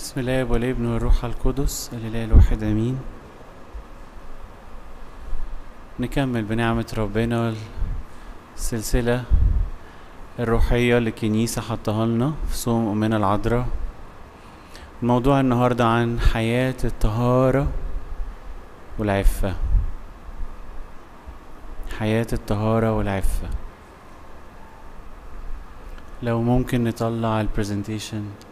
بسم الله والابن والروح القدس الاله الواحد امين نكمل بنعمة ربنا السلسلة الروحية اللي الكنيسة حطها لنا في صوم أمنا العذراء الموضوع النهاردة عن حياة الطهارة والعفة حياة الطهارة والعفة لو ممكن نطلع البرزنتيشن